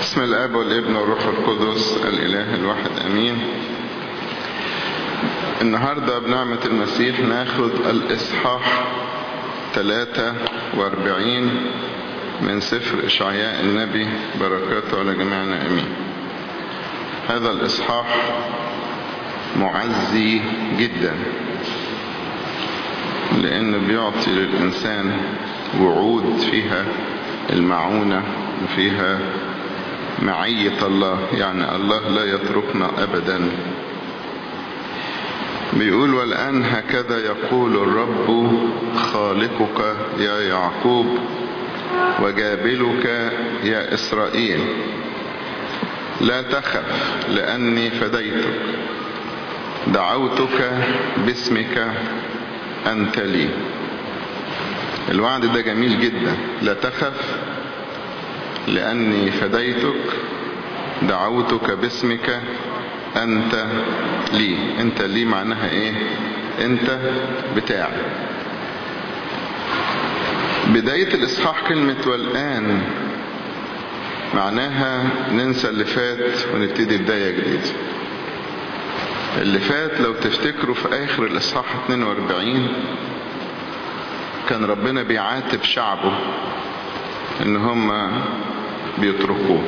بسم الاب والابن والروح القدس الاله الواحد امين النهاردة بنعمة المسيح ناخد الاصحاح 43 من سفر اشعياء النبي بركاته على جميعنا امين هذا الاصحاح معزي جدا لانه بيعطي للانسان وعود فيها المعونة وفيها معية الله يعني الله لا يتركنا أبدا بيقول والآن هكذا يقول الرب خالقك يا يعقوب وجابلك يا إسرائيل لا تخف لأني فديتك دعوتك باسمك أنت لي الوعد ده جميل جدا لا تخف لأني فديتك دعوتك باسمك أنت لي أنت لي معناها إيه أنت بتاعي بداية الإصحاح كلمة والآن معناها ننسى اللي فات ونبتدي بداية جديدة اللي فات لو تفتكروا في آخر الإصحاح 42 كان ربنا بيعاتب شعبه ان هم بيتركوه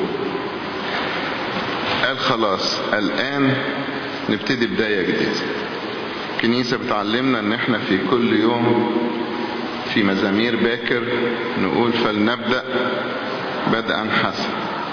قال خلاص الان نبتدي بداية جديدة الكنيسة بتعلمنا ان احنا في كل يوم في مزامير باكر نقول فلنبدأ بدءا حسن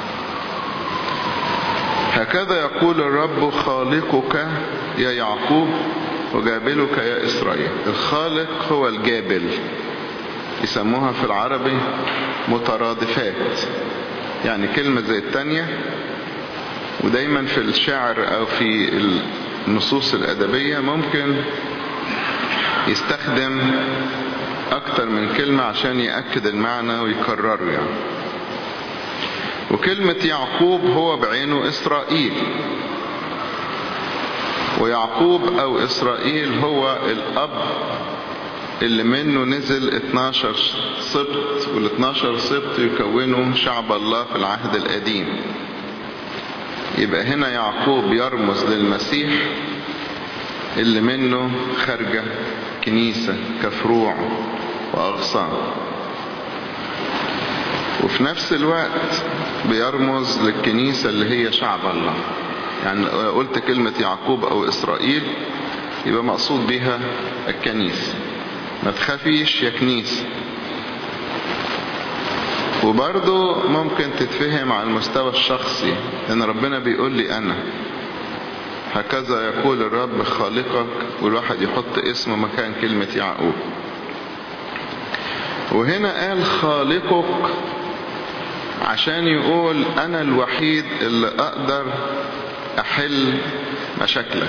هكذا يقول الرب خالقك يا يعقوب وجابلك يا إسرائيل الخالق هو الجابل يسموها في العربي مترادفات يعني كلمة زي التانية ودايما في الشعر او في النصوص الادبية ممكن يستخدم اكتر من كلمة عشان يأكد المعنى ويكرره يعني وكلمة يعقوب هو بعينه اسرائيل ويعقوب او اسرائيل هو الاب اللي منه نزل 12 سبط وال 12 سبط يكونوا شعب الله في العهد القديم يبقى هنا يعقوب يرمز للمسيح اللي منه خارجة كنيسة كفروع وأغصان وفي نفس الوقت بيرمز للكنيسة اللي هي شعب الله يعني قلت كلمة يعقوب أو إسرائيل يبقى مقصود بها الكنيسة ما تخافيش يا كنيسة وبرضه ممكن تتفهم على المستوى الشخصي ان ربنا بيقول لي انا هكذا يقول الرب خالقك والواحد يحط اسمه مكان كلمة يعقوب وهنا قال خالقك عشان يقول انا الوحيد اللي اقدر احل مشاكلك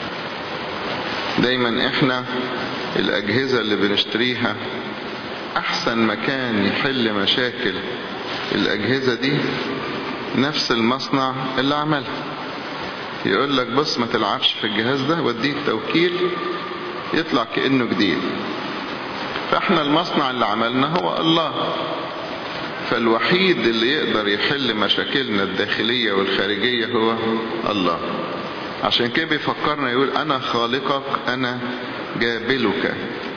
دايما احنا الاجهزة اللي بنشتريها احسن مكان يحل مشاكل الاجهزة دي نفس المصنع اللي عملها يقول لك بص ما تلعبش في الجهاز ده وديك توكيل يطلع كأنه جديد فاحنا المصنع اللي عملنا هو الله فالوحيد اللي يقدر يحل مشاكلنا الداخلية والخارجية هو الله عشان كده بيفكرنا يقول انا خالقك انا جابلك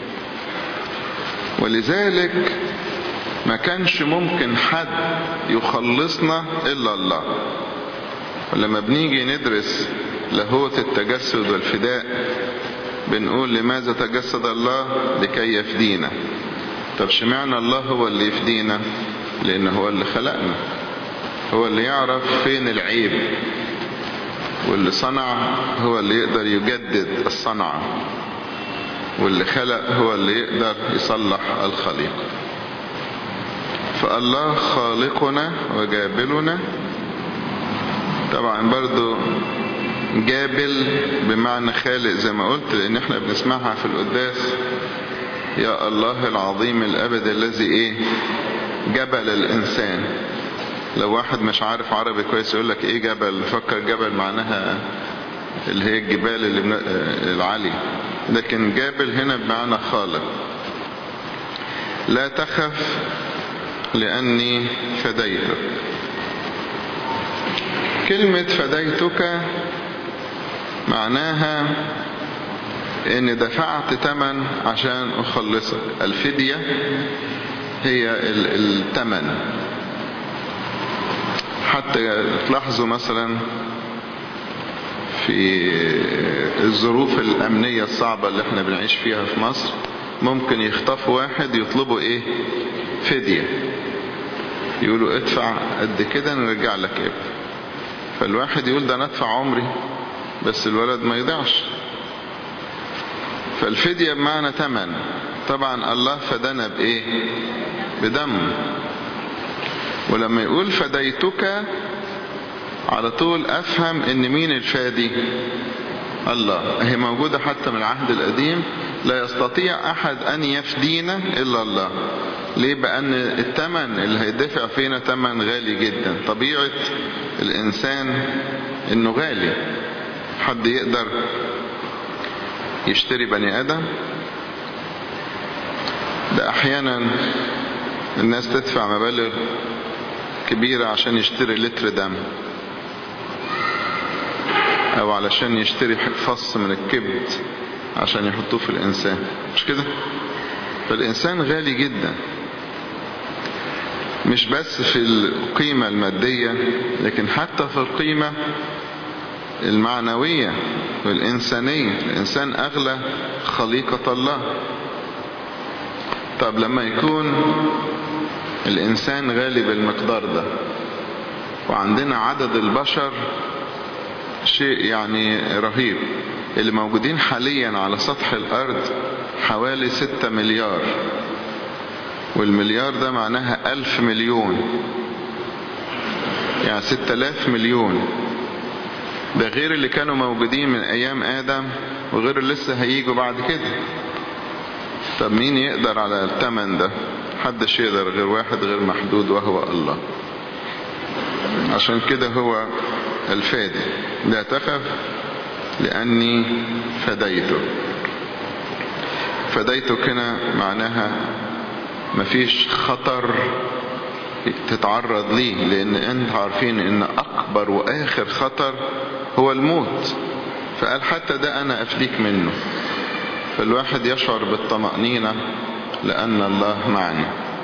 ولذلك ما كانش ممكن حد يخلصنا الا الله ولما بنيجي ندرس لاهوت التجسد والفداء بنقول لماذا تجسد الله لكي يفدينا طب شمعنا الله هو اللي يفدينا لان هو اللي خلقنا هو اللي يعرف فين العيب واللي صنع هو اللي يقدر يجدد الصنعة واللي خلق هو اللي يقدر يصلح الخليقة فالله خالقنا وجابلنا طبعا برضو جابل بمعنى خالق زي ما قلت لان احنا بنسمعها في القداس يا الله العظيم الابد الذي ايه جبل الانسان لو واحد مش عارف عربي كويس يقول لك ايه جبل فكر جبل معناها اللي هي الجبال اللي بن... العالية لكن جابل هنا بمعنى خالق لا تخف لأني فديتك كلمة فديتك معناها ان دفعت تمن عشان اخلصك الفدية هي التمن حتى تلاحظوا مثلا في الظروف الامنية الصعبة اللي احنا بنعيش فيها في مصر ممكن يخطفوا واحد يطلبوا ايه فدية يقولوا ادفع قد كده نرجع لك ابن فالواحد يقول ده انا ادفع عمري بس الولد ما يضيعش فالفدية بمعنى تمن طبعا الله فدنا بايه بدم ولما يقول فديتك على طول افهم ان مين الفادي الله هي موجودة حتى من العهد القديم لا يستطيع احد ان يفدينا الا الله ليه بان التمن اللي هيدفع فينا تمن غالي جدا طبيعة الانسان انه غالي حد يقدر يشتري بني ادم ده احيانا الناس تدفع مبالغ كبيرة عشان يشتري لتر دم او علشان يشتري فص من الكبد عشان يحطوه في الانسان مش كده فالانسان غالي جدا مش بس في القيمة المادية لكن حتى في القيمة المعنوية والإنسانية الإنسان أغلى خليقة الله طب لما يكون الإنسان غالي بالمقدار ده وعندنا عدد البشر شيء يعني رهيب اللي موجودين حاليا على سطح الأرض حوالي ستة مليار والمليار ده معناها ألف مليون يعني ستة آلاف مليون ده غير اللي كانوا موجودين من أيام آدم وغير اللي لسه هيجوا بعد كده طب مين يقدر على الثمن ده حدش يقدر غير واحد غير محدود وهو الله عشان كده هو الفادي لا تخف لأني فديتك فديتك هنا معناها مفيش خطر تتعرض ليه لأن انت عارفين ان أكبر وآخر خطر هو الموت فقال حتى ده أنا أفديك منه فالواحد يشعر بالطمأنينة لأن الله معنا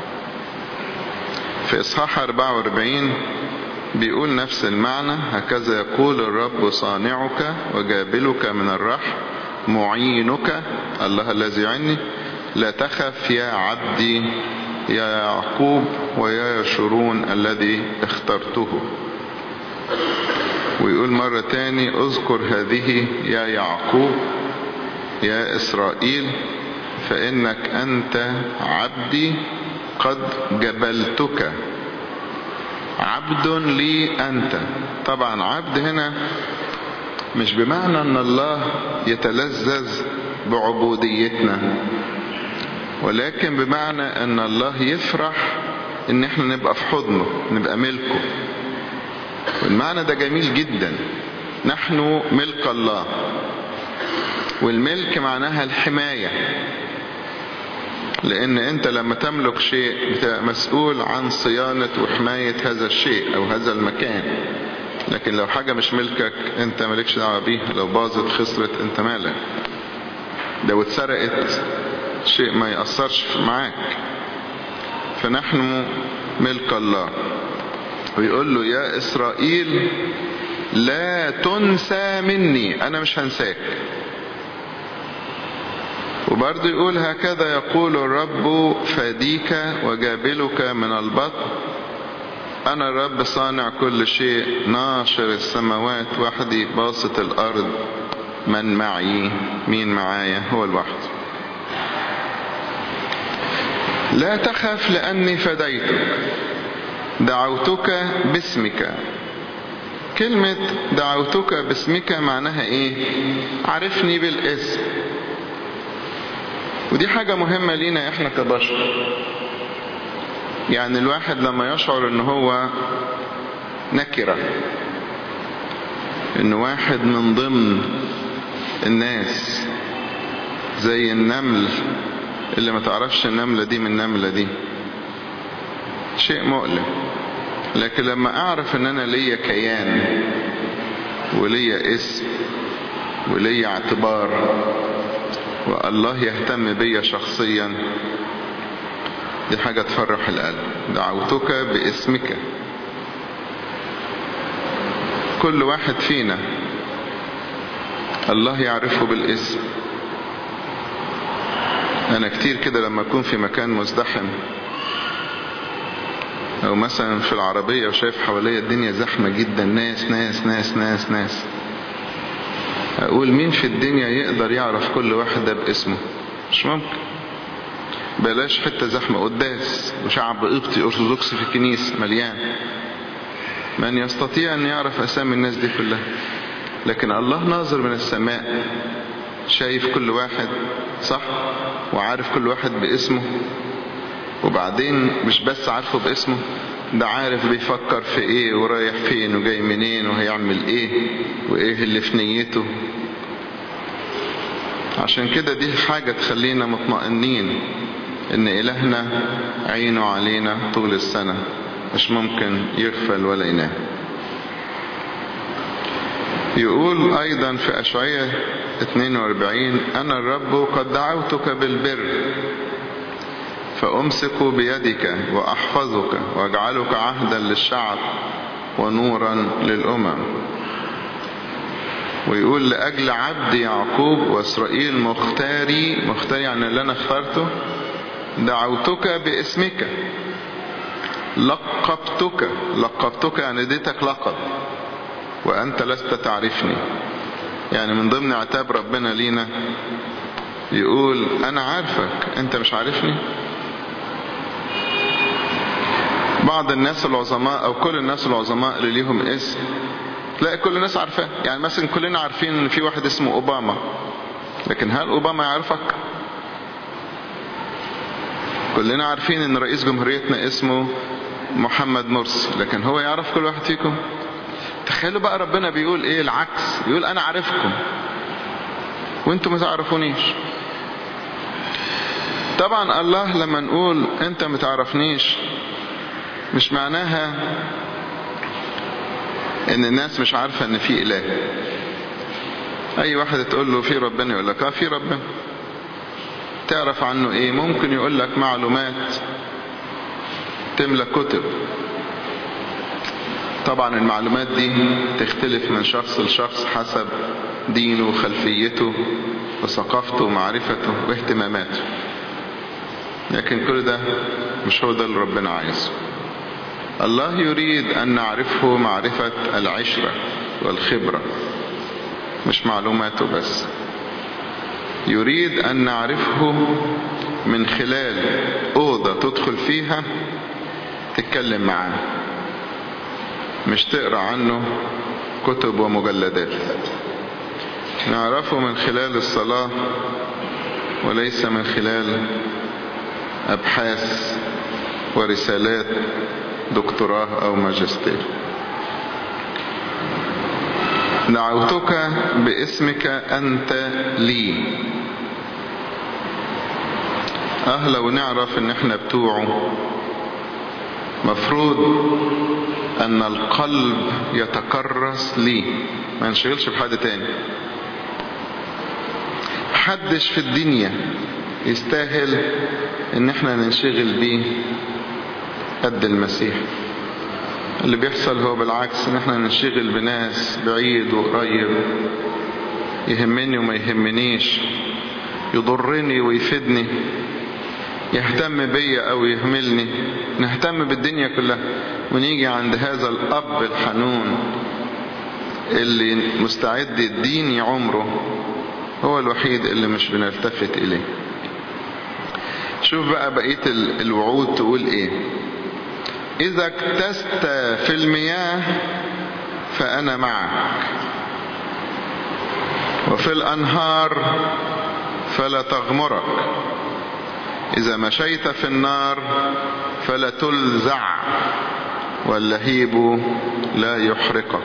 في إصحاح 44 بيقول نفس المعنى هكذا يقول الرب صانعك وجابلك من الرحم معينك الله الذي يعني لا تخف يا عبدي يا يعقوب ويا يشرون الذي اخترته ويقول مرة تاني اذكر هذه يا يعقوب يا إسرائيل فإنك أنت عبدي قد جبلتك عبد لي أنت طبعا عبد هنا مش بمعنى أن الله يتلذذ بعبوديتنا ولكن بمعنى أن الله يفرح ان احنا نبقى في حضنه نبقى ملكه والمعنى ده جميل جدا نحن ملك الله والملك معناها الحماية لان انت لما تملك شيء بتبقى مسؤول عن صيانة وحماية هذا الشيء او هذا المكان لكن لو حاجة مش ملكك انت مالكش دعوة بيها لو باظت خسرت انت مالك لو اتسرقت شيء ما يأثرش معاك فنحن ملك الله ويقول له يا إسرائيل لا تنسى مني أنا مش هنساك وبرضه يقول هكذا يقول الرب فاديك وجابلك من البطن أنا الرب صانع كل شيء ناشر السماوات وحدي باسط الأرض من معي مين معايا هو الوحد لا تخف لأني فديتك دعوتك باسمك كلمة دعوتك باسمك معناها ايه عرفني بالاسم ودي حاجة مهمة لينا احنا كبشر يعني الواحد لما يشعر ان هو نكرة ان واحد من ضمن الناس زي النمل اللي ما تعرفش النملة دي من النملة دي شيء مؤلم لكن لما اعرف ان انا ليا كيان وليا اسم وليا اعتبار والله يهتم بيا شخصيا دي حاجة تفرح القلب دعوتك باسمك كل واحد فينا الله يعرفه بالاسم انا كتير كده لما اكون في مكان مزدحم او مثلا في العربية وشايف حواليا الدنيا زحمة جدا ناس ناس ناس ناس ناس اقول مين في الدنيا يقدر يعرف كل واحد ده باسمه مش ممكن بلاش حتة زحمة قداس وشعب قبطي ارثوذكسي في الكنيسة مليان من يستطيع ان يعرف اسامي الناس دي كلها لكن الله ناظر من السماء شايف كل واحد صح وعارف كل واحد باسمه وبعدين مش بس عارفه باسمه ده عارف بيفكر في ايه ورايح فين وجاي منين وهيعمل ايه وايه اللي في نيته عشان كده دي حاجة تخلينا مطمئنين ان الهنا عينه علينا طول السنة مش ممكن يغفل ولا ينام يقول ايضا في اشعية 42 انا الرب قد دعوتك بالبر فامسك بيدك واحفظك واجعلك عهدا للشعب ونورا للامم ويقول لأجل عبد يعقوب وإسرائيل مختاري مختاري يعني اللي أنا اخترته دعوتك باسمك لقبتك لقبتك يعني اديتك لقب وأنت لست تعرفني يعني من ضمن عتاب ربنا لينا يقول أنا عارفك أنت مش عارفني بعض الناس العظماء أو كل الناس العظماء اللي ليهم اسم تلاقي كل الناس عارفاه يعني مثلا كلنا عارفين ان في واحد اسمه اوباما لكن هل اوباما يعرفك كلنا عارفين ان رئيس جمهوريتنا اسمه محمد مرسي لكن هو يعرف كل واحد فيكم تخيلوا بقى ربنا بيقول ايه العكس يقول انا عارفكم وانتم ما تعرفونيش طبعا الله لما نقول انت ما تعرفنيش مش معناها ان الناس مش عارفة ان في اله اي واحد تقول له في ربنا يقول لك اه في ربنا تعرف عنه ايه ممكن يقول لك معلومات تملى كتب طبعا المعلومات دي تختلف من شخص لشخص حسب دينه وخلفيته وثقافته ومعرفته واهتماماته لكن كل ده مش هو ده اللي ربنا عايزه الله يريد أن نعرفه معرفة العشرة والخبرة مش معلوماته بس يريد أن نعرفه من خلال أوضة تدخل فيها تتكلم معاه مش تقرأ عنه كتب ومجلدات نعرفه من خلال الصلاة وليس من خلال أبحاث ورسالات دكتوراه أو ماجستير دعوتك باسمك أنت لي أه لو نعرف إن إحنا بتوعه مفروض أن القلب يتكرس لي ما نشغلش بحد تاني محدش في الدنيا يستاهل ان احنا ننشغل بيه قد المسيح اللي بيحصل هو بالعكس ان احنا ننشغل بناس بعيد وقريب يهمني وما يهمنيش يضرني ويفيدني يهتم بيا او يهملني نهتم بالدنيا كلها ونيجي عند هذا الاب الحنون اللي مستعد يديني عمره هو الوحيد اللي مش بنلتفت اليه شوف بقى بقية الوعود تقول ايه اذا اكتست في المياه فانا معك وفي الانهار فلا تغمرك اذا مشيت في النار فلا تلزع واللهيب لا يحرقك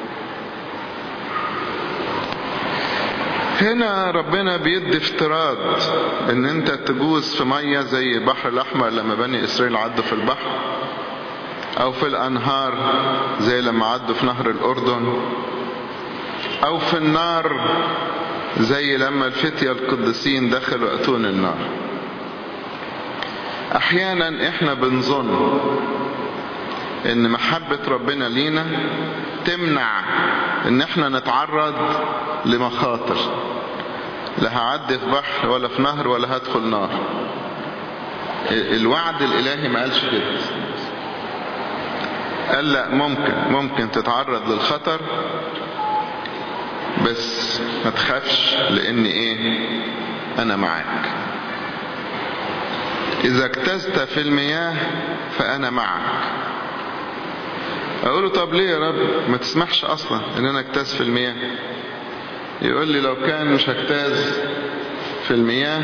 هنا ربنا بيدي افتراض ان انت تجوز في مية زي البحر الاحمر لما بني اسرائيل عدوا في البحر او في الانهار زي لما عدوا في نهر الاردن او في النار زي لما الفتية القديسين دخلوا اتون النار احيانا احنا بنظن ان محبة ربنا لينا تمنع ان احنا نتعرض لمخاطر لا هعدي في بحر ولا في نهر ولا هدخل نار الوعد الالهي ما قالش كده قال لا ممكن ممكن تتعرض للخطر بس ما تخافش لان ايه انا معاك اذا اجتزت في المياه فانا معك اقول له طب ليه يا رب ما تسمحش اصلا ان انا اجتاز في المياه يقول لي لو كان مش هجتاز في المياه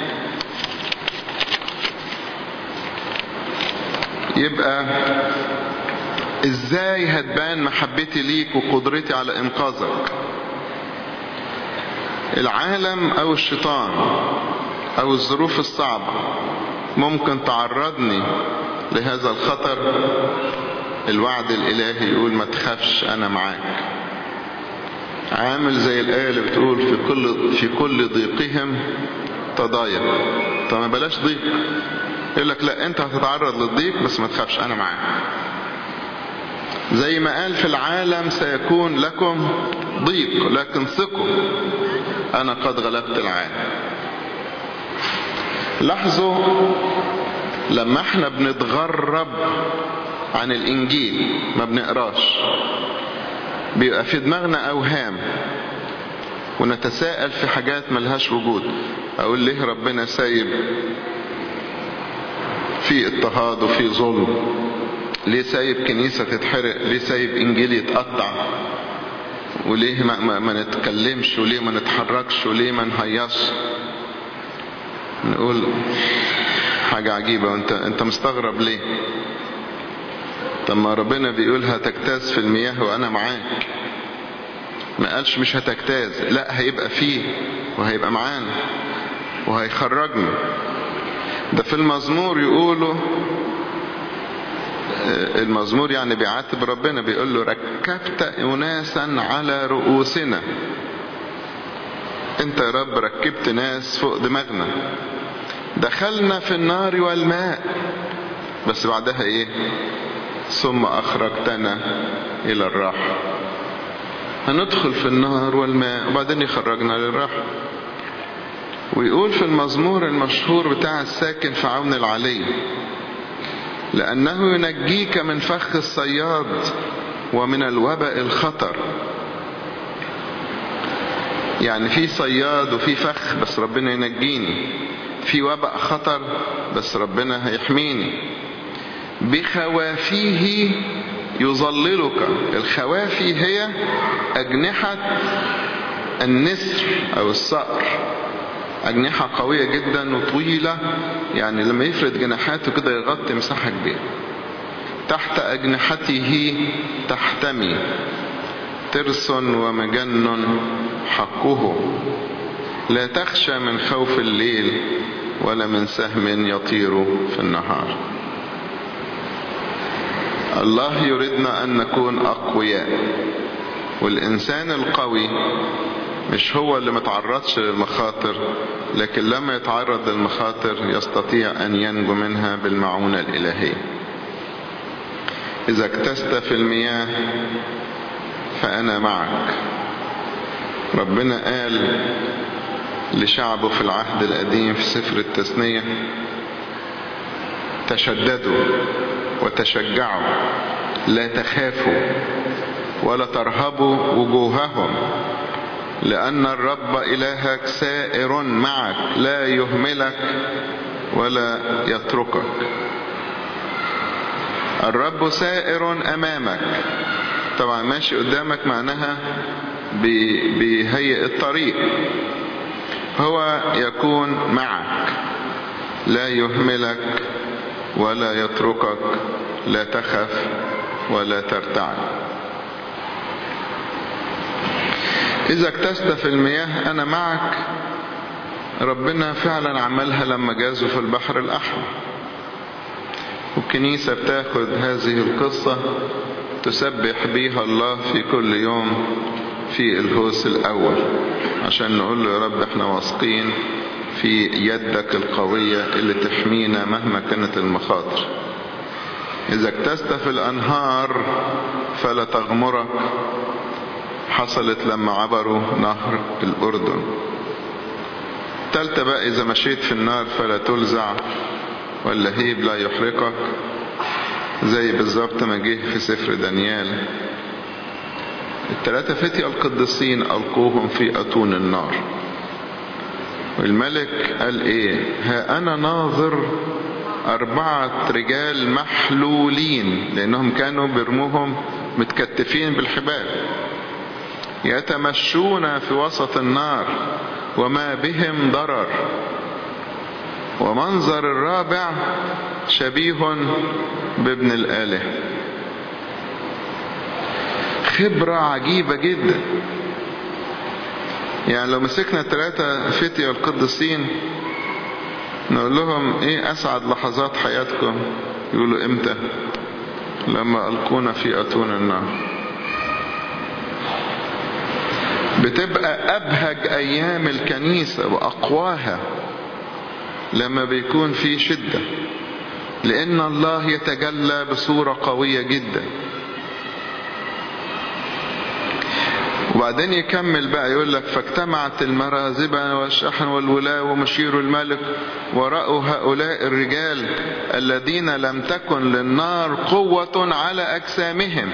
يبقى ازاي هتبان محبتي ليك وقدرتي على انقاذك العالم او الشيطان او الظروف الصعبة ممكن تعرضني لهذا الخطر الوعد الالهي يقول ما تخافش انا معاك عامل زي الآية اللي بتقول في كل في كل ضيقهم تضايق طب ما بلاش ضيق يقول لك لا انت هتتعرض للضيق بس ما تخافش انا معاك زي ما قال في العالم سيكون لكم ضيق لكن ثقوا انا قد غلبت العالم لاحظوا لما احنا بنتغرب عن الانجيل ما بنقراش بيبقى في دماغنا اوهام ونتساءل في حاجات ملهاش وجود اقول ليه ربنا سايب في اضطهاد وفي ظلم ليه سايب كنيسة تتحرق ليه سايب انجيل يتقطع وليه ما, ما, ما نتكلمش وليه ما نتحركش وليه ما نهيصش نقول حاجة عجيبة وانت انت مستغرب ليه طب ما ربنا بيقول هتجتاز في المياه وانا معاك ما قالش مش هتجتاز لا هيبقى فيه وهيبقى معانا وهيخرجنا ده في المزمور يقولوا المزمور يعني بيعاتب ربنا بيقول له ركبت اناسا على رؤوسنا انت يا رب ركبت ناس فوق دماغنا دخلنا في النار والماء بس بعدها ايه ثم اخرجتنا الى الراحة هندخل في النار والماء وبعدين يخرجنا للراحة ويقول في المزمور المشهور بتاع الساكن في عون العلي لأنه ينجيك من فخ الصياد ومن الوباء الخطر يعني في صياد وفي فخ بس ربنا ينجيني في وباء خطر بس ربنا هيحميني بخوافيه يظللك الخوافي هي أجنحة النسر أو الصقر أجنحة قوية جدا وطويلة يعني لما يفرد جناحاته كده يغطي مساحة كبيرة تحت أجنحته تحتمي ترس ومجن حقه لا تخشى من خوف الليل ولا من سهم يطير في النهار الله يريدنا أن نكون أقوياء والإنسان القوي مش هو اللي متعرضش للمخاطر لكن لما يتعرض للمخاطر يستطيع أن ينجو منها بالمعونة الإلهية إذا اكتست في المياه فأنا معك ربنا قال لشعبه في العهد القديم في سفر التثنية تشددوا وتشجعوا لا تخافوا ولا ترهبوا وجوههم لأن الرب إلهك سائر معك لا يهملك ولا يتركك الرب سائر أمامك طبعا ماشي قدامك معناها بيهيئ الطريق هو يكون معك لا يهملك ولا يتركك لا تخف ولا ترتعد إذا اكتست في المياه أنا معك ربنا فعلا عملها لما جازوا في البحر الأحمر والكنيسة بتاخد هذه القصة تسبح بيها الله في كل يوم في الهوس الأول عشان نقول له يا رب احنا واثقين في يدك القوية اللي تحمينا مهما كانت المخاطر إذا اكتست في الأنهار فلا تغمرك حصلت لما عبروا نهر الأردن تالتة بقى إذا مشيت في النار فلا تلزع واللهيب لا يحرقك زي بالظبط ما جه في سفر دانيال الثلاثة فتية القديسين ألقوهم في أتون النار والملك قال إيه ها أنا ناظر أربعة رجال محلولين لأنهم كانوا برموهم متكتفين بالحبال يتمشون في وسط النار وما بهم ضرر ومنظر الرابع شبيه بابن الآله خبرة عجيبة جدا يعني لو مسكنا ثلاثة فتية القديسين نقول لهم ايه اسعد لحظات حياتكم يقولوا امتى لما القونا في اتون النار بتبقى ابهج ايام الكنيسة واقواها لما بيكون في شدة لان الله يتجلى بصورة قوية جدا وبعدين يكمل بقى يقول لك فاجتمعت المرازبة والشحن والولاة ومشير الملك ورأوا هؤلاء الرجال الذين لم تكن للنار قوة على أجسامهم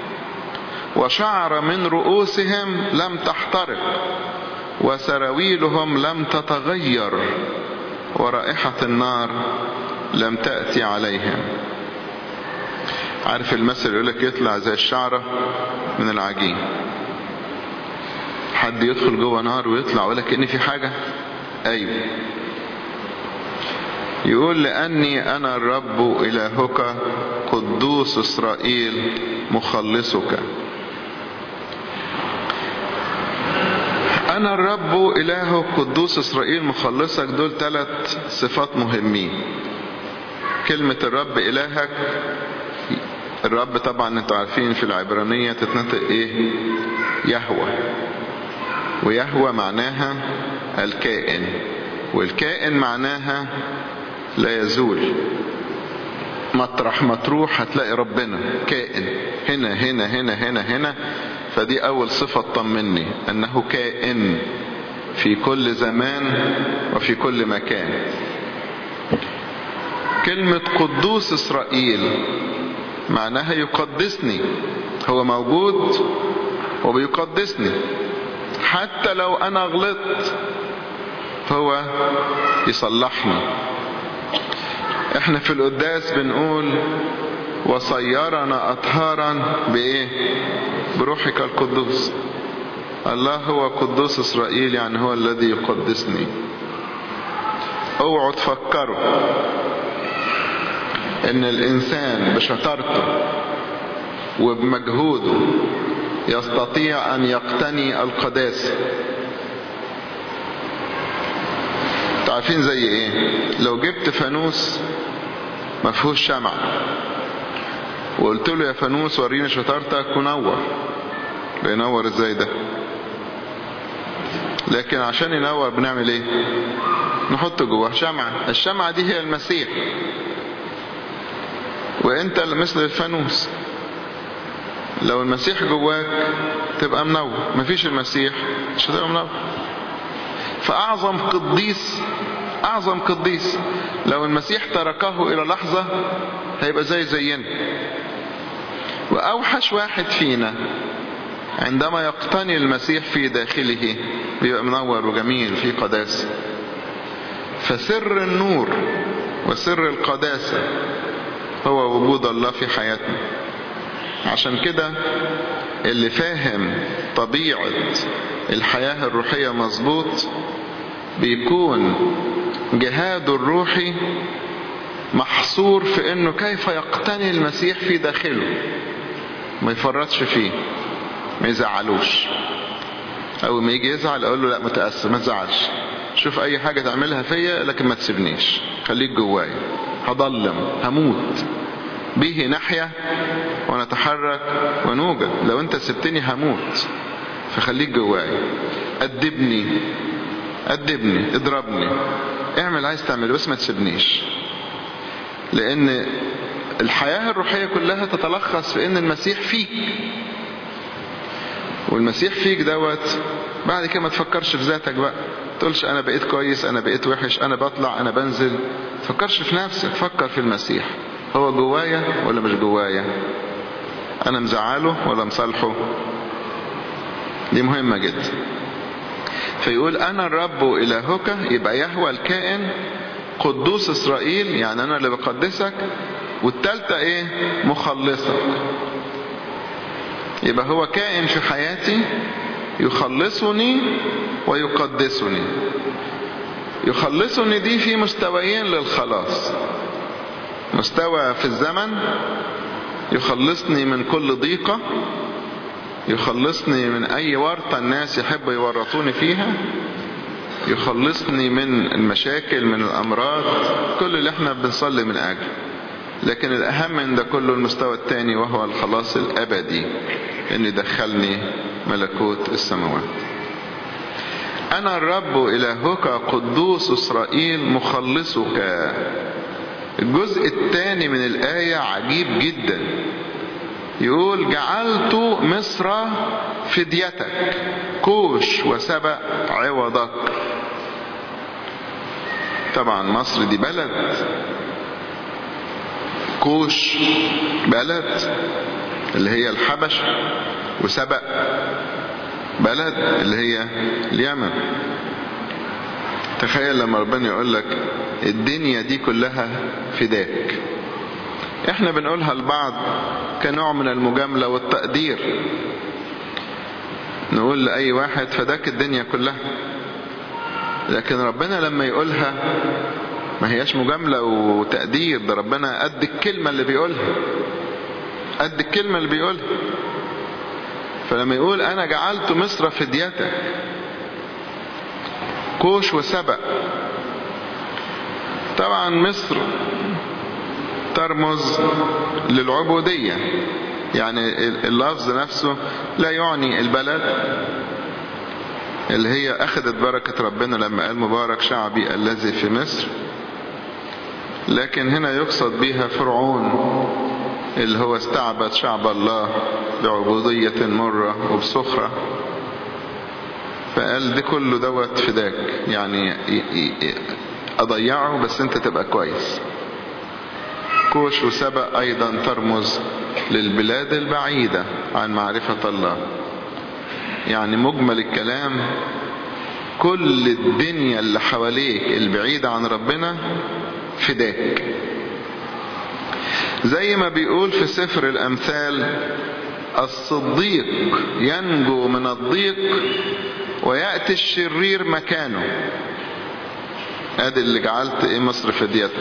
وشعر من رؤوسهم لم تحترق وسراويلهم لم تتغير ورائحة النار لم تأتي عليهم عارف المثل يقول لك يطلع زي الشعرة من العجين حد يدخل جوه نار ويطلع ولا كأن في حاجة ايوه يقول لأني أنا الرب إلهك قدوس إسرائيل مخلصك أنا الرب إلهك قدوس إسرائيل مخلصك دول ثلاث صفات مهمين كلمة الرب إلهك الرب طبعا انتوا عارفين في العبرانية تتنطق ايه يهوى ويهوى معناها الكائن والكائن معناها لا يزول مطرح ما تروح هتلاقي ربنا كائن هنا هنا هنا هنا هنا فدي اول صفة طمني انه كائن في كل زمان وفي كل مكان كلمة قدوس اسرائيل معناها يقدسني هو موجود وبيقدسني حتى لو انا غلطت هو يصلحني احنا في القداس بنقول وصيرنا اطهارا بايه بروحك القدوس الله هو قدوس اسرائيل يعني هو الذي يقدسني اوعوا تفكروا ان الانسان بشطارته وبمجهوده يستطيع ان يقتني القداسة تعرفين زي ايه لو جبت فانوس ما فيهوش شمع وقلت له يا فانوس وريني شطارتك ونور بينور ازاي ده لكن عشان ينور بنعمل ايه نحط جواه شمعة الشمعة دي هي المسيح وانت مثل الفانوس لو المسيح جواك تبقى منور مفيش المسيح مش هتبقى منور فأعظم قديس أعظم قديس لو المسيح تركه إلى لحظة هيبقى زي زينا وأوحش واحد فينا عندما يقتني المسيح في داخله بيبقى منور وجميل في قداسة فسر النور وسر القداسة هو وجود الله في حياتنا عشان كده اللي فاهم طبيعة الحياة الروحية مظبوط بيكون جهاده الروحي محصور في انه كيف يقتني المسيح في داخله ما يفرطش فيه ما يزعلوش اول ما يجي يزعل اقول له لا متأسف ما تزعلش شوف اي حاجة تعملها فيا لكن ما تسيبنيش خليك جوايا هضلم هموت به نحيا ونتحرك ونوجد لو انت سبتني هموت فخليك جواي أدبني أدبني اضربني اعمل عايز تعمله بس ما تسيبنيش لأن الحياة الروحية كلها تتلخص في ان المسيح فيك والمسيح فيك دوت بعد كده ما تفكرش في ذاتك بقى تقولش انا بقيت كويس انا بقيت وحش انا بطلع انا بنزل تفكرش في نفسك فكر في المسيح هو جوايا ولا مش جوايا انا مزعله ولا مصالحه دي مهمة جدا فيقول انا الرب الهك يبقى يهوى الكائن قدوس اسرائيل يعني انا اللي بقدسك والتالتة ايه مخلصك يبقى هو كائن في حياتي يخلصني ويقدسني يخلصني دي في مستويين للخلاص مستوى في الزمن يخلصني من كل ضيقة يخلصني من اي ورطة الناس يحبوا يورطوني فيها يخلصني من المشاكل من الامراض كل اللي احنا بنصلي من اجله لكن الاهم من ده كله المستوى الثاني وهو الخلاص الابدي ان يدخلني ملكوت السماوات انا الرب الهك قدوس اسرائيل مخلصك الجزء الثاني من الايه عجيب جدا يقول جعلت مصر فديتك كوش وسبأ عوضك طبعا مصر دي بلد كوش بلد اللي هي الحبش وسبأ بلد اللي هي اليمن تخيل لما ربنا يقول لك الدنيا دي كلها فداك احنا بنقولها لبعض كنوع من المجاملة والتقدير نقول لأي واحد فداك الدنيا كلها لكن ربنا لما يقولها ما هياش مجاملة وتقدير ده ربنا قد الكلمة اللي بيقولها قد الكلمة اللي بيقولها فلما يقول أنا جعلت مصر فديتك كوش وسبأ طبعا مصر ترمز للعبودية يعني اللفظ نفسه لا يعني البلد اللي هي أخذت بركة ربنا لما قال مبارك شعبي الذي في مصر لكن هنا يقصد بها فرعون اللي هو استعبد شعب الله بعبودية مرة وبسخرة فقال ده كله دوت فداك يعني أضيعه بس انت تبقى كويس كوش وسبأ أيضا ترمز للبلاد البعيدة عن معرفة الله يعني مجمل الكلام كل الدنيا اللي حواليك البعيدة عن ربنا فداك زي ما بيقول في سفر الأمثال الصديق ينجو من الضيق ويأتي الشرير مكانه ادي اللي جعلت ايه مصر فديتك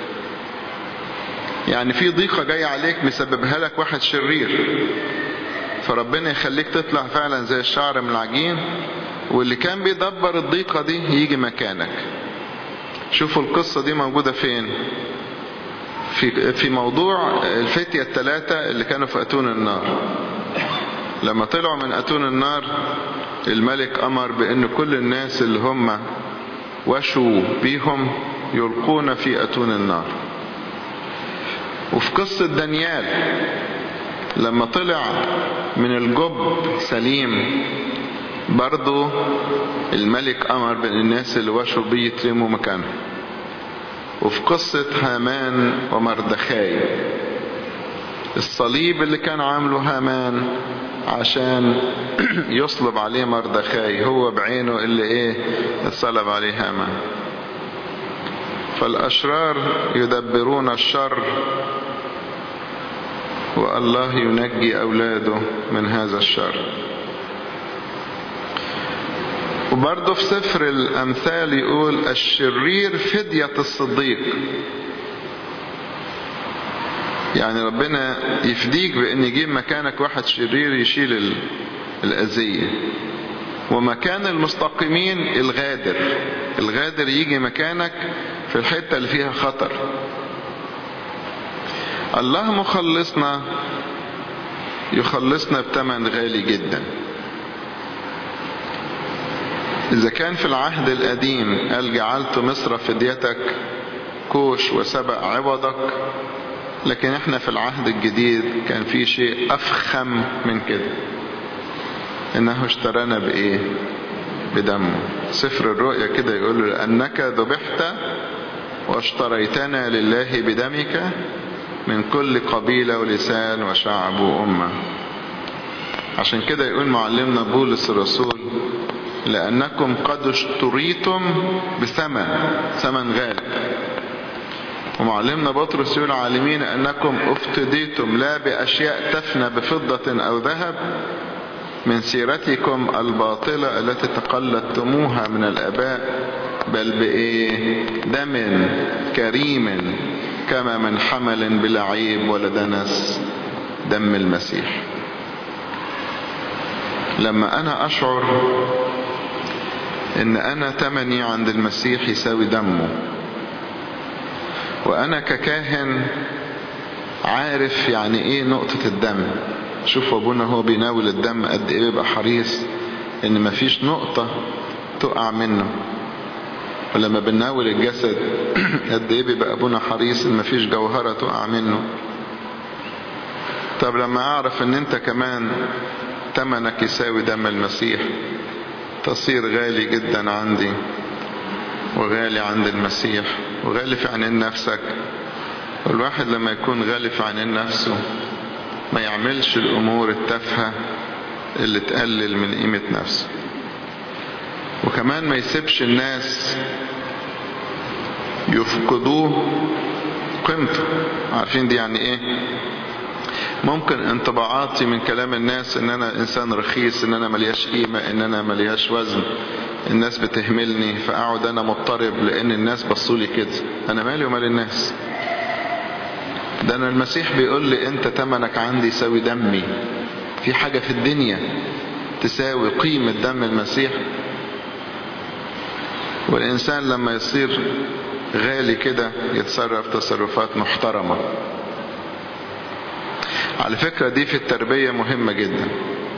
يعني في ضيقة جاية عليك مسببها لك واحد شرير فربنا يخليك تطلع فعلا زي الشعر من العجين واللي كان بيدبر الضيقة دي يجي مكانك شوفوا القصة دي موجودة فين في, في موضوع الفتية الثلاثة اللي كانوا في أتون النار لما طلعوا من أتون النار الملك أمر بأن كل الناس اللي هم وشوا بيهم يلقون في أتون النار وفي قصة دانيال لما طلع من الجب سليم برضو الملك أمر بأن الناس اللي وشوا بيه يترموا مكانه وفي قصة هامان ومردخاي الصليب اللي كان عامله هامان عشان يصلب عليه مردخاي هو بعينه اللي ايه اتصلب عليه هامان فالأشرار يدبرون الشر والله ينجي أولاده من هذا الشر وبرضه في سفر الأمثال يقول الشرير فدية الصديق يعني ربنا يفديك بأن يجيب مكانك واحد شرير يشيل الأذية ومكان المستقيمين الغادر الغادر يجي مكانك في الحتة اللي فيها خطر الله مخلصنا يخلصنا بثمن غالي جدا إذا كان في العهد القديم قال جعلت مصر فديتك كوش وسبق عوضك لكن احنا في العهد الجديد كان في شيء أفخم من كده إنه اشترانا بإيه بدمه سفر الرؤيا كده يقول له لأنك ذبحت واشتريتنا لله بدمك من كل قبيلة ولسان وشعب وأمة عشان كده يقول معلمنا بولس الرسول لأنكم قد اشتريتم بثمن ثمن غالي ومعلمنا بطرس يقول عالمين أنكم افتديتم لا بأشياء تفنى بفضة أو ذهب من سيرتكم الباطلة التي تقلدتموها من الآباء بل بإيه دم كريم كما من حمل بلا عيب ولا دنس دم المسيح لما أنا أشعر إن أنا تمني عند المسيح يساوي دمه وأنا ككاهن عارف يعني إيه نقطة الدم شوف أبونا هو بيناول الدم قد إيه بيبقى حريص إن مفيش نقطة تقع منه ولما بنناول الجسد قد ايه بيبقى ابونا حريص ان مفيش جوهرة تقع منه طب لما اعرف ان انت كمان تمنك يساوي دم المسيح تصير غالي جدا عندي وغالي عند المسيح وغالي في عينين نفسك والواحد لما يكون غالي في عينين نفسه ما يعملش الامور التافهة اللي تقلل من قيمة نفسه وكمان ما يسيبش الناس يفقدوه قيمته عارفين دي يعني ايه ممكن انطباعاتي من كلام الناس ان انا انسان رخيص ان انا ملياش قيمة ان انا ملياش وزن الناس بتهملني فاقعد انا مضطرب لان الناس بصولي كده انا مالي ومال الناس ده انا المسيح بيقول لي انت تمنك عندي يساوي دمي في حاجة في الدنيا تساوي قيمة دم المسيح والإنسان لما يصير غالي كده يتصرف تصرفات محترمة على فكرة دي في التربية مهمة جدا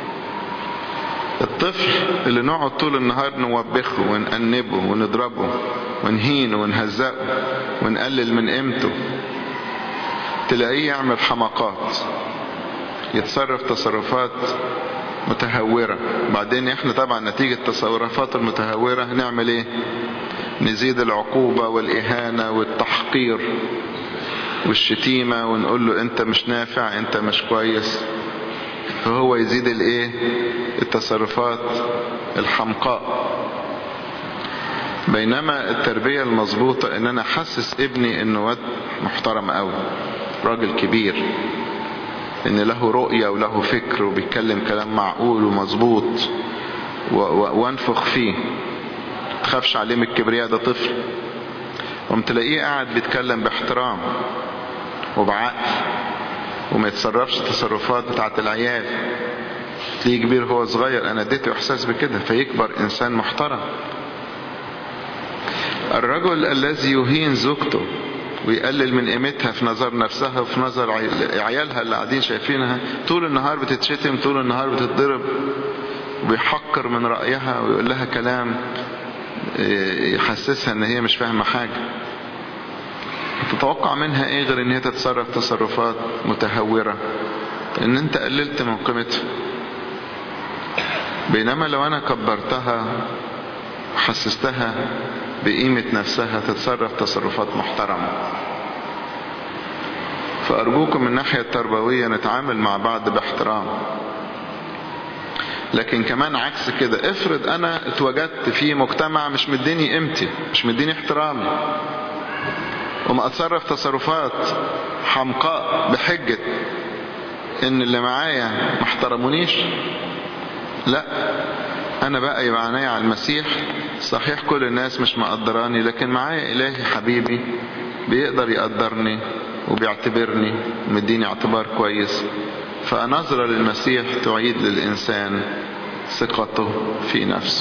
الطفل اللي نقعد طول النهار نوبخه ونأنبه ونضربه ونهينه ونهزقه ونقلل من قيمته تلاقيه يعمل حماقات يتصرف تصرفات متهورة بعدين احنا طبعا نتيجة التصرفات المتهورة نعمل ايه نزيد العقوبة والإهانة والتحقير والشتيمة ونقول له انت مش نافع انت مش كويس فهو يزيد الايه التصرفات الحمقاء بينما التربية المظبوطة ان انا حسس ابني انه واد محترم قوي راجل كبير ان له رؤية وله فكر وبيتكلم كلام معقول ومظبوط وانفخ فيه تخافش عليه من الكبرياء ده طفل قوم تلاقيه قاعد بيتكلم باحترام وبعقل وما يتصرفش التصرفات بتاعت العيال تلاقيه كبير هو صغير انا اديته احساس بكده فيكبر انسان محترم الرجل الذي يهين زوجته ويقلل من قيمتها في نظر نفسها وفي نظر عيالها اللي قاعدين شايفينها طول النهار بتتشتم طول النهار بتتضرب وبيحقر من رأيها ويقول لها كلام يحسسها ان هي مش فاهمة حاجة تتوقع منها ايه غير ان هي تتصرف تصرفات متهورة ان انت قللت من قيمتها بينما لو انا كبرتها وحسستها بقيمة نفسها تتصرف تصرفات محترمة فأرجوكم من الناحية التربوية نتعامل مع بعض باحترام لكن كمان عكس كده افرض انا اتوجدت في مجتمع مش مديني قيمتي مش مديني احترامي وما اتصرف تصرفات حمقاء بحجة ان اللي معايا ما احترمونيش لا انا بقى يبقى عينيا على المسيح صحيح كل الناس مش مقدراني لكن معايا الهي حبيبي بيقدر يقدرني وبيعتبرني ومديني اعتبار كويس فنظرة للمسيح تعيد للإنسان ثقته في نفسه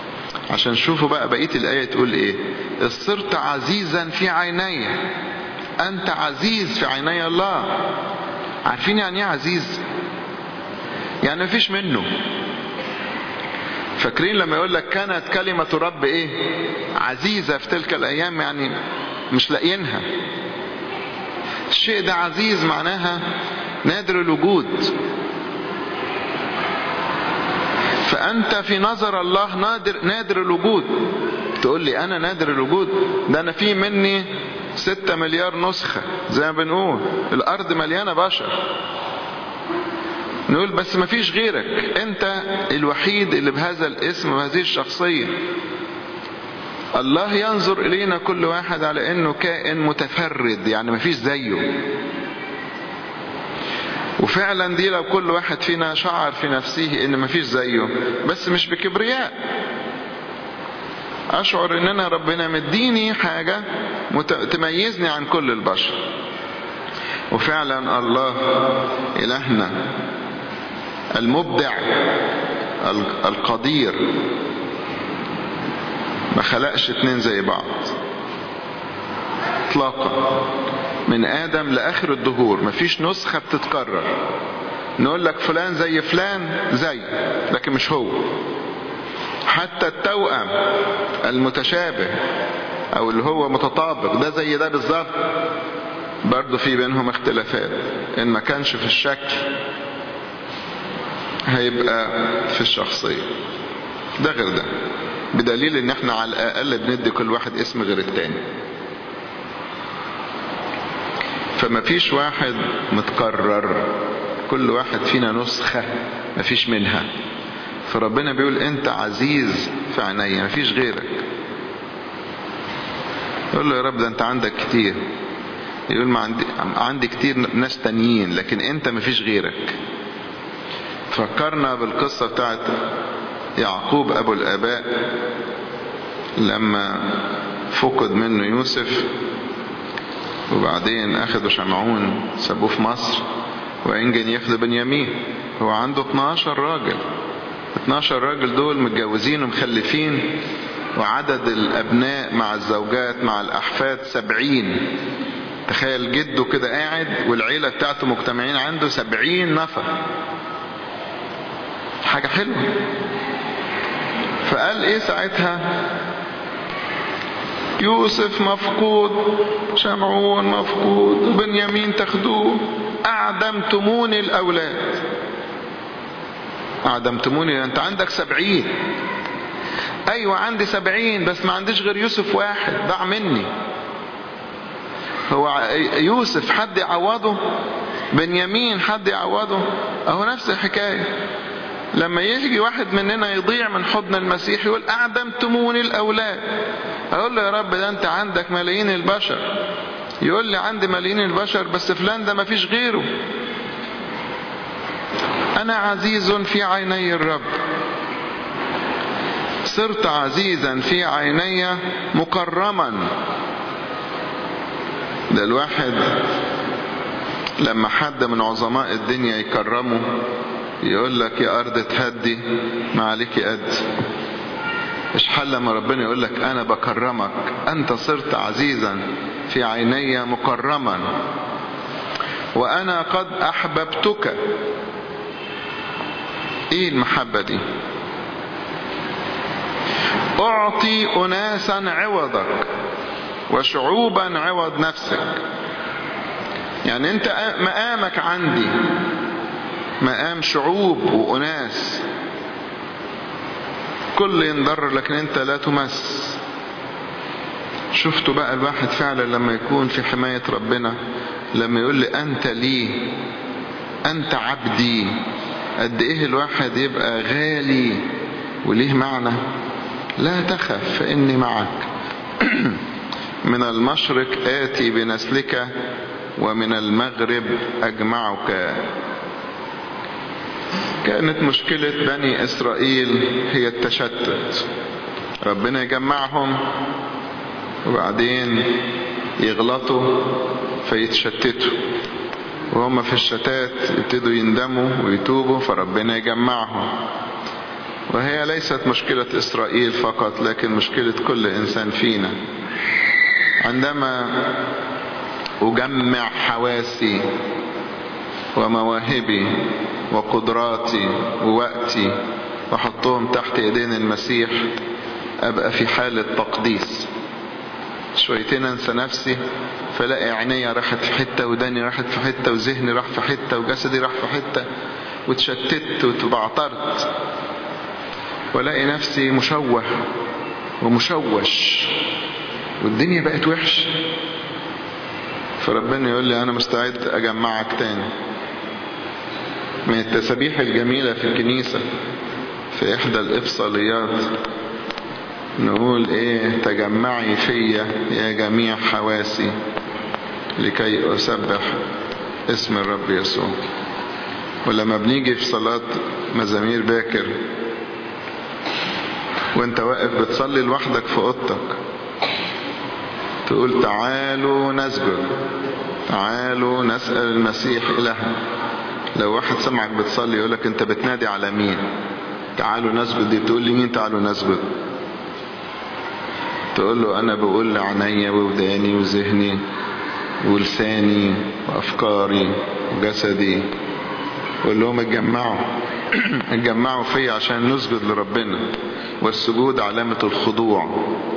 عشان شوفوا بقى بقية الآية تقول إيه صرت عزيزا في عيني انت عزيز في عيني الله عارفين يعني ايه عزيز يعني مفيش منه فاكرين لما يقول لك كانت كلمة رب ايه عزيزة في تلك الايام يعني مش لاقيينها الشيء ده عزيز معناها نادر الوجود فأنت في نظر الله نادر, نادر الوجود تقول لي أنا نادر الوجود ده أنا في مني ستة مليار نسخة زي ما بنقول الأرض مليانة بشر نقول بس ما فيش غيرك أنت الوحيد اللي بهذا الاسم وهذه الشخصية الله ينظر إلينا كل واحد على أنه كائن متفرد يعني ما فيش زيه وفعلا دي لو كل واحد فينا شعر في نفسه ان مفيش زيه بس مش بكبرياء اشعر ان انا ربنا مديني حاجة تميزني عن كل البشر وفعلا الله الهنا المبدع القدير ما خلقش اتنين زي بعض اطلاقا من ادم لاخر الدهور مفيش نسخة بتتكرر نقول لك فلان زي فلان زي لكن مش هو حتى التوأم المتشابه او اللي هو متطابق ده زي ده بالظبط برضه في بينهم اختلافات ان ما كانش في الشكل هيبقى في الشخصية ده غير ده بدليل ان احنا على الاقل بندي كل واحد اسم غير التاني فما فيش واحد متكرر كل واحد فينا نسخة ما فيش منها فربنا بيقول انت عزيز في عيني ما فيش غيرك يقول له يا رب ده انت عندك كتير يقول ما عندي, عندي كتير ناس تانيين لكن انت ما فيش غيرك فكرنا بالقصة بتاعت يعقوب ابو الاباء لما فقد منه يوسف وبعدين اخدوا شمعون سابوه في مصر وانجن ياخدوا بنيامين هو عنده 12 راجل 12 راجل دول متجوزين ومخلفين وعدد الابناء مع الزوجات مع الاحفاد سبعين تخيل جده كده قاعد والعيلة بتاعته مجتمعين عنده سبعين نفر حاجة حلوة فقال ايه ساعتها يوسف مفقود شمعون مفقود وبنيامين تاخدوه أعدمتموني الأولاد أعدمتموني أنت عندك سبعين أيوة عندي سبعين بس ما عنديش غير يوسف واحد ضاع مني هو يوسف حد يعوضه بنيامين حد يعوضه أهو نفس الحكاية لما يجي واحد مننا يضيع من حضن المسيح يقول أعدمتموني الأولاد أقول له يا رب ده أنت عندك ملايين البشر يقول لي عندي ملايين البشر بس فلان ده مفيش غيره أنا عزيز في عيني الرب صرت عزيزا في عيني مكرما ده الواحد لما حد من عظماء الدنيا يكرمه يقول لك يا أرض تهدي ما عليك قد مش حل لما ربنا يقول لك أنا بكرمك أنت صرت عزيزا في عيني مكرما وأنا قد أحببتك إيه المحبة دي أعطي أناسا عوضك وشعوبا عوض نفسك يعني أنت مقامك عندي مقام شعوب وأناس كل ينضر لكن أنت لا تمس شفتوا بقى الواحد فعلا لما يكون في حماية ربنا لما يقول لي أنت لي أنت عبدي قد إيه الواحد يبقى غالي وليه معنى لا تخف فإني معك من المشرق آتي بنسلك ومن المغرب أجمعك كانت مشكلة بني إسرائيل هي التشتت ربنا يجمعهم وبعدين يغلطوا فيتشتتوا وهم في الشتات يبتدوا يندموا ويتوبوا فربنا يجمعهم وهي ليست مشكلة إسرائيل فقط لكن مشكلة كل إنسان فينا عندما أجمع حواسي ومواهبي وقدراتي ووقتي واحطهم تحت ايدين المسيح ابقى في حالة تقديس شويتين انسى نفسي فلاقي عينيا راحت في حتة وداني راحت في حتة وذهني راح في حتة وجسدي راح في حتة واتشتت وتبعترت والاقي نفسي مشوه ومشوش والدنيا بقت وحش فربنا يقول لي انا مستعد اجمعك تاني من التسابيح الجميلة في الكنيسة في احدى الافصاليات نقول ايه تجمعي فيا يا جميع حواسي لكي اسبح اسم الرب يسوع ولما بنيجي في صلاة مزامير باكر وانت واقف بتصلي لوحدك في اوضتك تقول تعالوا نسجد تعالوا نسأل المسيح إلها لو واحد سمعك بتصلي يقولك انت بتنادي على مين تعالوا نسجد دي بتقول لي مين تعالوا نسجد تقول له انا بقول لعينيا ووداني وذهني ولساني وافكاري وجسدي قول لهم اتجمعوا اتجمعوا فيا عشان نسجد لربنا والسجود علامة الخضوع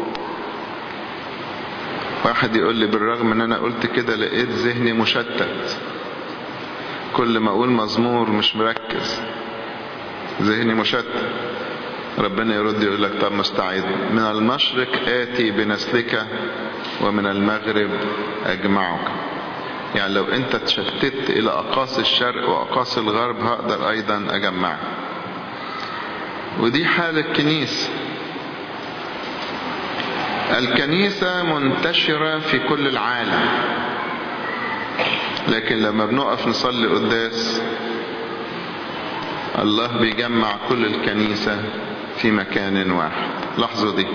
واحد يقول لي بالرغم ان انا قلت كده لقيت ذهني مشتت كل ما اقول مزمور مش مركز ذهني مشتت ربنا يرد يقول لك طب مستعد من المشرق آتي بنسلك ومن المغرب أجمعك يعني لو انت تشتت الى اقاصي الشرق واقاصي الغرب هقدر ايضا اجمعك ودي حال الكنيسة الكنيسة منتشرة في كل العالم لكن لما بنقف نصلي قداس الله بيجمع كل الكنيسة في مكان واحد لاحظوا دي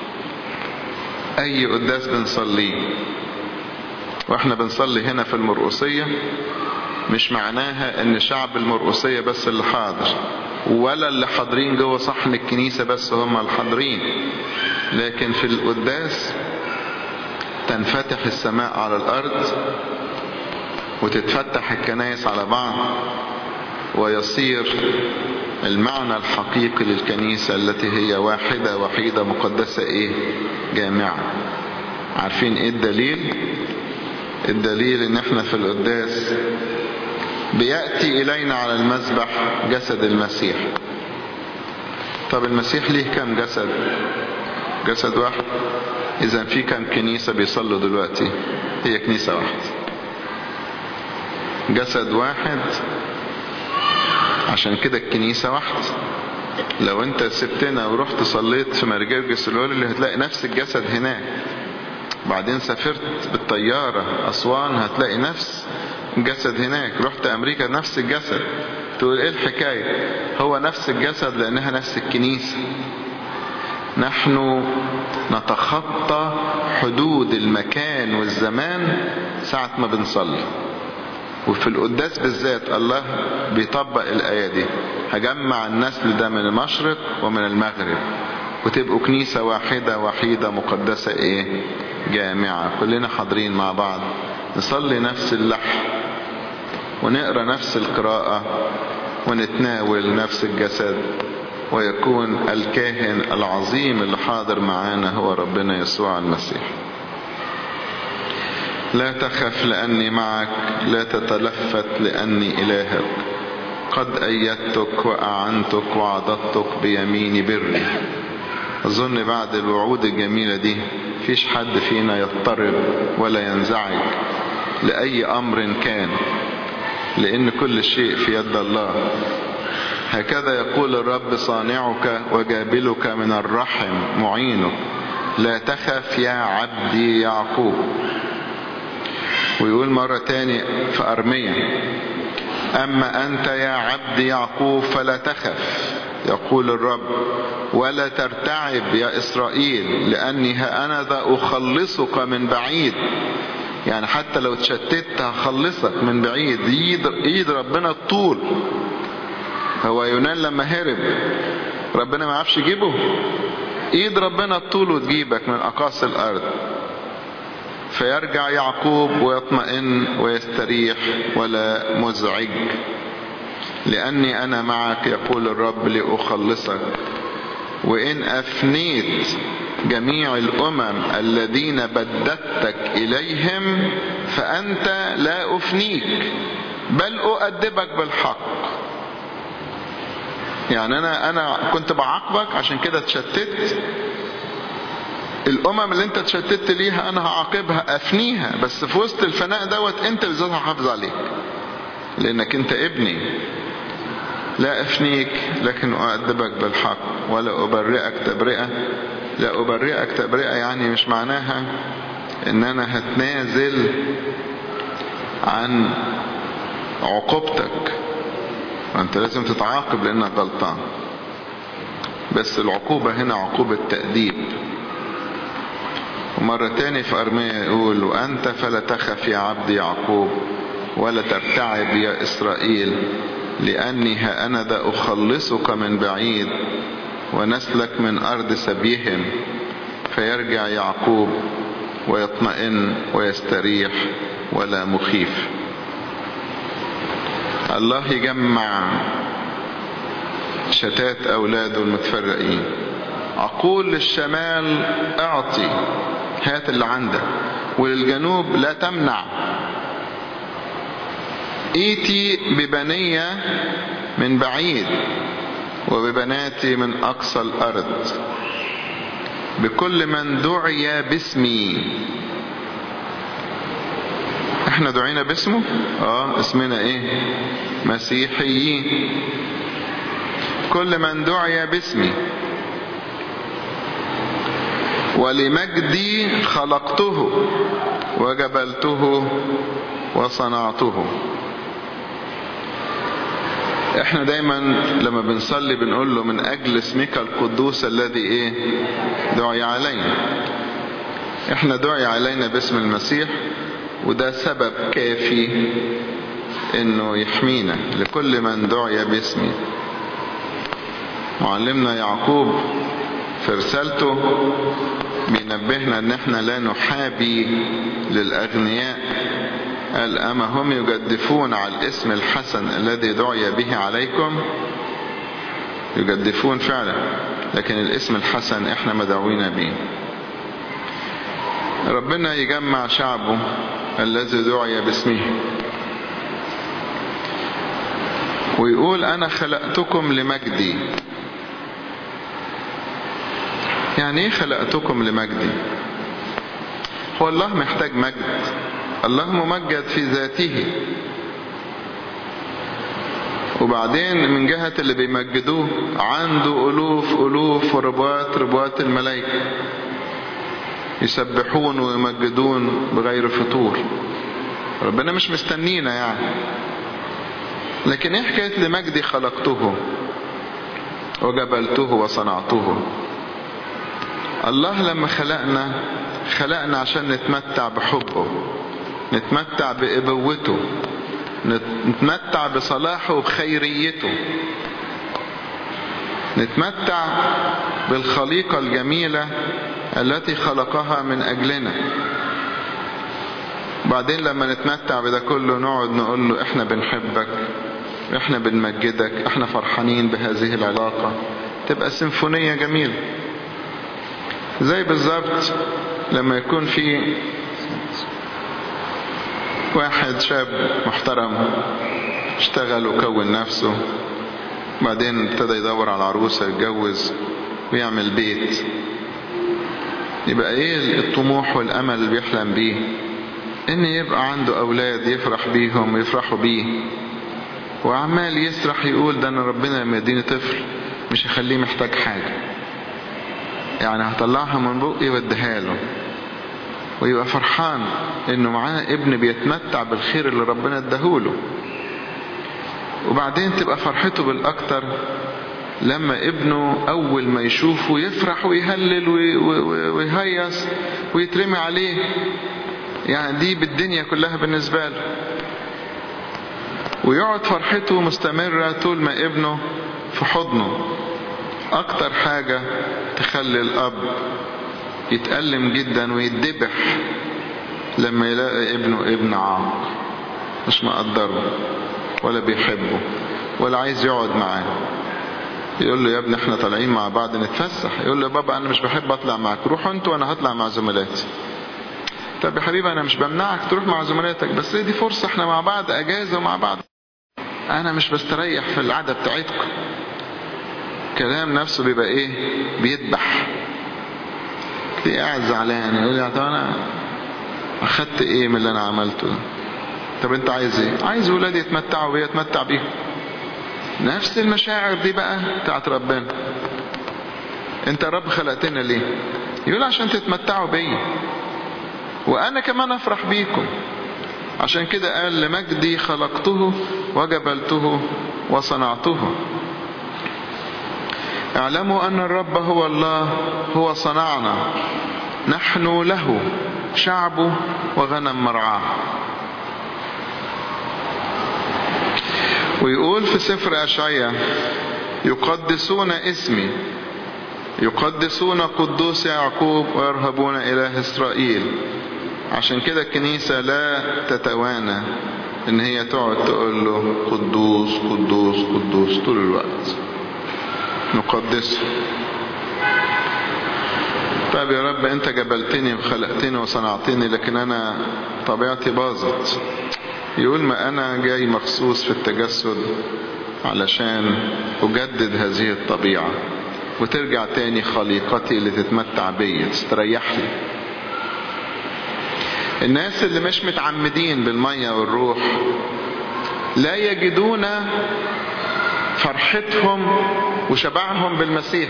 اي قداس بنصليه واحنا بنصلي هنا في المرقصية مش معناها ان شعب المرقصية بس اللي حاضر ولا اللي حاضرين جوه صحن الكنيسة بس هم الحاضرين لكن في القداس تنفتح السماء على الارض وتتفتح الكنائس على بعض ويصير المعنى الحقيقي للكنيسة التي هي واحدة وحيدة مقدسة ايه جامعة عارفين ايه الدليل الدليل ان احنا في القداس بيأتي الينا على المذبح جسد المسيح طب المسيح ليه كم جسد جسد واحد اذا في كم كنيسة بيصلوا دلوقتي هي كنيسة واحدة جسد واحد عشان كده الكنيسة واحدة لو انت سبتنا ورحت صليت في مرجرجس الأول اللي هتلاقي نفس الجسد هناك بعدين سافرت بالطيارة أسوان هتلاقي نفس الجسد هناك رحت أمريكا نفس الجسد تقول ايه الحكاية هو نفس الجسد لأنها نفس الكنيسة نحن نتخطى حدود المكان والزمان ساعة ما بنصلي وفي القداس بالذات الله بيطبق الآية دي هجمع النسل ده من المشرق ومن المغرب وتبقوا كنيسة واحدة وحيدة مقدسة ايه جامعة كلنا حاضرين مع بعض نصلي نفس اللحن ونقرأ نفس القراءة ونتناول نفس الجسد ويكون الكاهن العظيم اللي حاضر معانا هو ربنا يسوع المسيح لا تخف لأني معك لا تتلفت لأني إلهك قد أيدتك وأعنتك وعضدتك بيميني بري أظن بعد الوعود الجميلة دي فيش حد فينا يضطرب ولا ينزعج لأي أمر كان لأن كل شيء في يد الله هكذا يقول الرب صانعك وجابلك من الرحم معينك لا تخف يا عبدي يعقوب ويقول مرة تاني في أرمية أما أنت يا عبد يعقوب فلا تخف يقول الرب ولا ترتعب يا إسرائيل لأني ها أنا ذا أخلصك من بعيد يعني حتى لو تشتت هخلصك من بعيد ايد, ايد ربنا الطول هو يونان لما هرب ربنا ما عرفش يجيبه ايد ربنا الطول وتجيبك من اقاصي الارض فيرجع يعقوب ويطمئن ويستريح ولا مزعج لأني أنا معك يقول الرب لأخلصك وإن أفنيت جميع الأمم الذين بددتك إليهم فأنت لا أفنيك بل أؤدبك بالحق يعني أنا أنا كنت بعاقبك عشان كده اتشتت الأمم اللي أنت اتشتت ليها أنا هعاقبها أفنيها بس في وسط الفناء دوت أنت بالذات هحافظ عليك لأنك أنت ابني لا أفنيك لكن أؤدبك بالحق ولا أبرئك تبرئة لا أبرئك تبرئة يعني مش معناها إن أنا هتنازل عن عقوبتك وأنت لازم تتعاقب لأنك غلطان بس العقوبة هنا عقوبة تأديب ومرة تاني في أرمية يقول وأنت فلا تخف يا عبد يعقوب ولا ترتعب يا إسرائيل لأني ها أنا ذا أخلصك من بعيد ونسلك من أرض سبيهم فيرجع يعقوب ويطمئن ويستريح ولا مخيف الله يجمع شتات أولاده المتفرقين أقول للشمال أعطي هات اللي عندك وللجنوب لا تمنع ايتي ببنية من بعيد وببناتي من أقصى الأرض بكل من دعي باسمي احنا دعينا باسمه اه اسمنا ايه مسيحيين كل من دعي باسمي ولمجدي خلقته وجبلته وصنعته احنا دايما لما بنصلي بنقول له من اجل اسمك القدوس الذي ايه دعي علينا احنا دعي علينا باسم المسيح وده سبب كافي انه يحمينا لكل من دعي باسمي معلمنا يعقوب في رسالته بينبهنا ان احنا لا نحابي للاغنياء قال أما هم يجدفون على الاسم الحسن الذي دعي به عليكم يجدفون فعلا لكن الاسم الحسن احنا مدعوين به ربنا يجمع شعبه الذي دعي باسمه ويقول أنا خلقتكم لمجدي يعني ايه خلقتكم لمجدي هو الله محتاج مجد الله ممجد في ذاته وبعدين من جهة اللي بيمجدوه عنده ألوف ألوف وربوات ربوات الملائكة يسبحون ويمجدون بغير فطور ربنا مش مستنينا يعني لكن ايه حكاية لمجدي خلقته وجبلته وصنعته الله لما خلقنا خلقنا عشان نتمتع بحبه نتمتع بإبوته نتمتع بصلاحه وبخيريته نتمتع بالخليقة الجميلة التي خلقها من أجلنا بعدين لما نتمتع بده كله نقعد نقول له احنا بنحبك احنا بنمجدك احنا فرحانين بهذه العلاقة تبقى سيمفونية جميلة زي بالظبط لما يكون في واحد شاب محترم اشتغل وكون نفسه بعدين ابتدى يدور على عروسة يتجوز ويعمل بيت يبقى ايه الطموح والامل اللي بيحلم بيه ان يبقى عنده اولاد يفرح بيهم ويفرحوا بيه وعمال يسرح يقول ده انا ربنا لما يديني طفل مش هخليه محتاج حاجة يعني هطلعها من بقي واديها له ويبقى فرحان انه معاه ابن بيتمتع بالخير اللي ربنا اداهوله وبعدين تبقى فرحته بالاكتر لما ابنه اول ما يشوفه يفرح ويهلل ويهيص ويترمي عليه يعني دي بالدنيا كلها بالنسبة له ويقعد فرحته مستمرة طول ما ابنه في حضنه اكتر حاجة تخلي الاب يتألم جدا ويتذبح لما يلاقي ابنه ابن عاق مش مقدره ولا بيحبه ولا عايز يقعد معاه يقول له يا ابني احنا طالعين مع بعض نتفسح يقول له يا بابا انا مش بحب اطلع معاك روحوا انتوا وانا هطلع مع زملاتي طب يا حبيبي انا مش بمنعك تروح مع زملاتك بس دي فرصة احنا مع بعض اجازة ومع بعض انا مش بستريح في العادة بتاعتكم كلام نفسه بيبقى ايه بيدبح تلاقيه قاعد زعلان يقول لي طب انا اخدت ايه من اللي انا عملته ده طب انت عايز ايه عايز ولادي يتمتعوا بيا اتمتع بيهم نفس المشاعر دي بقى بتاعت ربنا انت يا رب خلقتنا ليه يقول عشان تتمتعوا بيا وانا كمان افرح بيكم عشان كده قال لمجدي خلقته وجبلته وصنعته اعلموا ان الرب هو الله هو صنعنا نحن له شعبه وغنم مرعاه ويقول في سفر أشعية يقدسون اسمي يقدسون قدوس يعقوب ويرهبون إله إسرائيل عشان كده الكنيسة لا تتوانى ان هي تقعد تقول له قدوس قدوس قدوس طول الوقت نقدسه طيب يا رب انت جبلتني وخلقتني وصنعتني لكن انا طبيعتي باظت يقول ما انا جاي مخصوص في التجسد علشان اجدد هذه الطبيعة وترجع تاني خليقتي اللي تتمتع بيا تستريح لي الناس اللي مش متعمدين بالمية والروح لا يجدون فرحتهم وشبعهم بالمسيح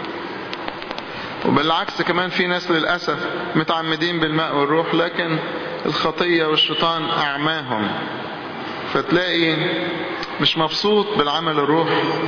وبالعكس كمان في ناس للأسف متعمدين بالماء والروح لكن الخطية والشيطان أعماهم فتلاقي مش مبسوط بالعمل الروح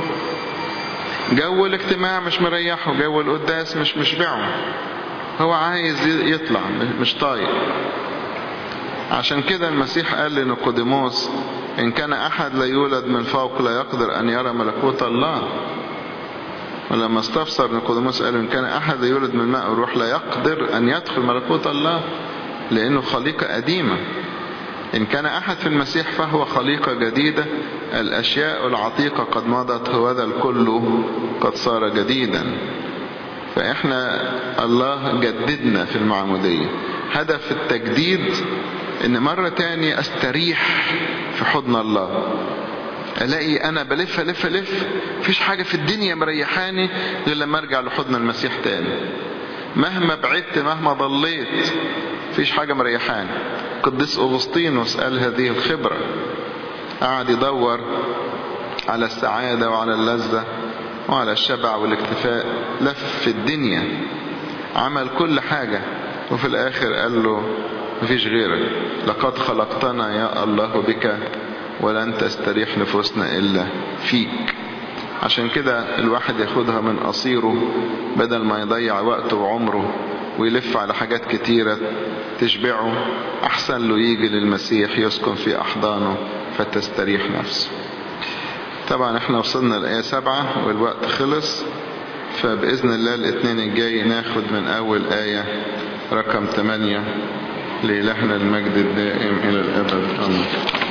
جو الاجتماع مش مريحه جو القداس مش مشبعه هو عايز يطلع مش طايق عشان كده المسيح قال لنيقوديموس إن كان أحد لا يولد من فوق لا يقدر أن يرى ملكوت الله ولما استفسر نيقوديموس قال إن كان أحد لا يولد من الماء والروح لا يقدر أن يدخل ملكوت الله لأنه خليقة قديمة إن كان أحد في المسيح فهو خليقة جديدة الأشياء العتيقة قد مضت هذا الكل قد صار جديدا فإحنا الله جددنا في المعمودية هدف التجديد إن مرة تانية أستريح في حضن الله الاقي انا بلف الف الف مفيش حاجة في الدنيا مريحاني غير لما ارجع لحضن المسيح تاني مهما بعدت مهما ضليت مفيش حاجة مريحاني قديس اغسطينوس قال هذه الخبرة قعد يدور على السعادة وعلى اللذة وعلى الشبع والاكتفاء لف في الدنيا عمل كل حاجة وفي الاخر قال له مفيش غيرك لقد خلقتنا يا الله بك ولن تستريح نفوسنا إلا فيك عشان كده الواحد ياخدها من قصيره بدل ما يضيع وقته وعمره ويلف على حاجات كتيرة تشبعه أحسن له يجي للمسيح يسكن في أحضانه فتستريح نفسه طبعا احنا وصلنا الآية سبعة والوقت خلص فبإذن الله الاثنين الجاي ناخد من أول آية رقم 8 لإلهنا المجد الدائم إلى الأبد آمين